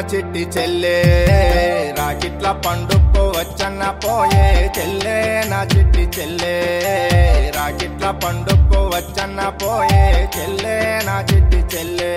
చిట్టి చెల్లే రాకిట్ల పండుకో వచ్చన్న పోయే చెల్లే నా చిట్టి చెల్లే రాకిట్ల పండుకో వచ్చన్న పోయే చెల్లే నా చిట్టి చెల్లే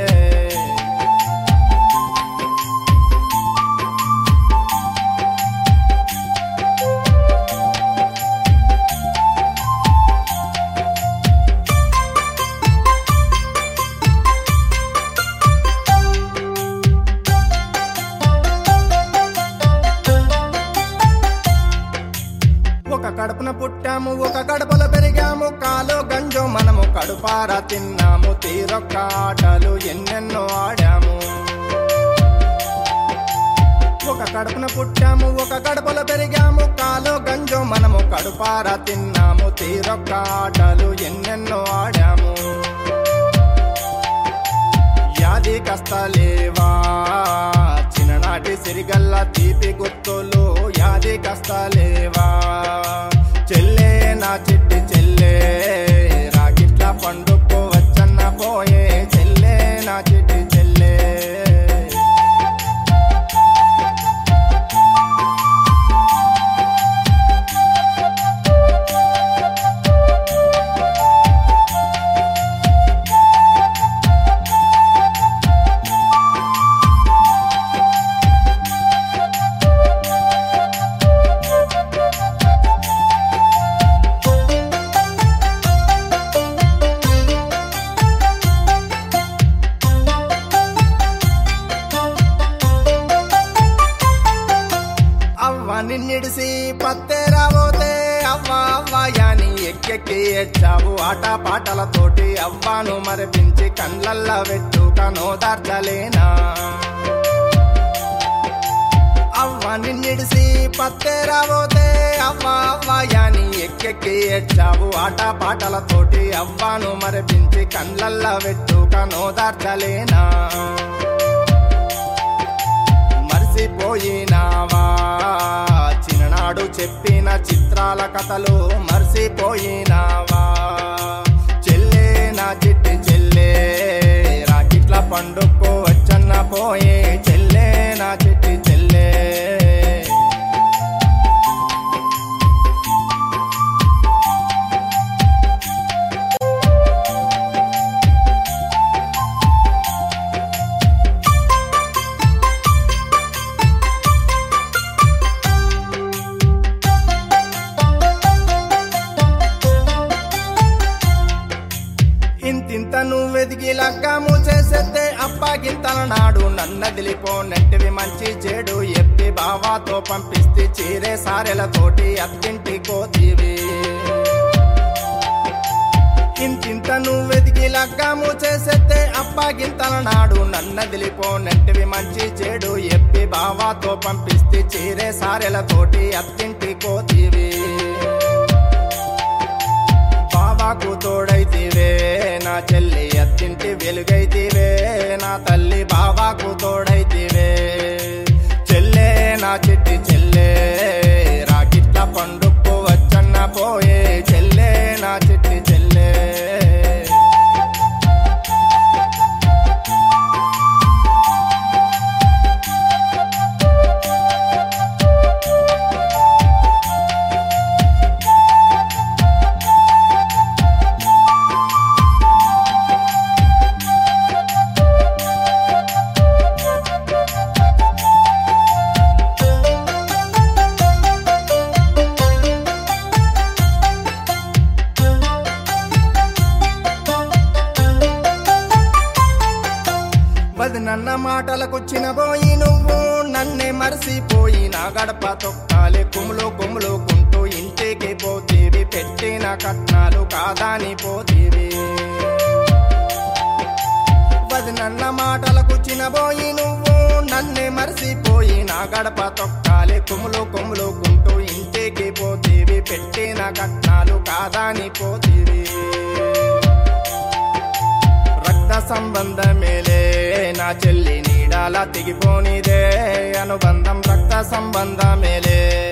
ఒక కడుపున పుట్టాము ఒక కడుపులో పెరిగాము కాలో గంజో మనము కడుపారా తిన్నాము తీరొక్క ఆటలు ఎన్నెన్నో ఆడాము ఒక కడుపున పుట్టాము ఒక కడుపులో పెరిగాము కాలో గంజో మనము కడుపారా తిన్నాము తీరొక్క ఆటలు ఎన్నెన్నో ఆడాము యాది కష్టాలేవా చిన్ననాటి సిరిగల్ల తీపి గుర్తులు యాది కష్టాలేవా చెల్లే నా చిట్టి చెల్లే రాగిట్ల పండుకో వచ్చన్న పోయే చెల్లే నా చిట్టి చెల్లే అవ్వ నిన్నిడిసి పత్తేరావోతే అవ్వ అవ్వ యాని ఎక్కెక్కి ఎచ్చావు ఆట పాటలతోటి అవ్వను మరిపించి కండ్లల్లా పెట్టు కనోదార్చలేనా అవ్వ నిన్నిడిసి పత్తేరావోతే అవ్వ అవ్వ యాని ఎక్కెక్కి ఎచ్చావు ఆట పాటలతోటి అవ్వను మరిపించి కండ్లల్లా పెట్టు కనోదార్చలేనా మర్చిపోయినావా చిన్ననాడు చెప్పిన చిత్రాల కథలు మర్చిపోయినావా చెల్లే నా చిట్టి చెల్లే రాకిట్ల పండుకో వచ్చన్న పోయే చెల్లే నా చిట్టి చెల్లే ఇంతింత నువ్వెదిగి లగ్గాము చేసేస్తే అప్పాగింతల నాడు నన్నదిలిపో నెట్టివి మంచి చెడు ఎప్పి బావాతో పంపిస్తే చీరే సారెలతోటి అత్తింటి కోతివి ఇంతింత నువ్వెదిగి లగ్గాము చేసేస్తే అప్పాగింతల నాడు నన్నదిలిపో నెట్టివి మంచి చెడు ఎప్పి బావాతో పంపిస్తే చీరే సారెలతోటి అత్తింటి కోతివి బాబాకు తోడైతివే నా చెల్లి అత్తింటి వెలుగైతివే నా తల్లి బాబాకు తోడైతివే చెల్లే నా చిట్టి చెల్లే రాకిట్ల పండుక్కు వచ్చన్న పోయే చెల్లే నా చిట్టి చెల్లే వదినన్న మాటలకొచ్చిన పోయి నువ్వు నన్నే మరిసిపోయి నా గడప తొక్కాలి కుమ్ములు కుమ్ములు కుంటూ ఇంటికి పోతీవి పెట్టిన కట్నాలు కాదాని పోతీవి వదినన్న మాటలకొచ్చిన పోయి నువ్వు నన్నే మరిసిపోయి నా గడప తొక్కాలి కుమ్ములు కుమ్ములు కుంటూ ఇంటికి పోతీవి పెట్టిన కట్నాలు కాదాని పోతీవి రక్త సంబంధమేలే నా చెల్లి నీడాల తెగిపోనిదే అనుబంధం రక్త సంబంధమేలే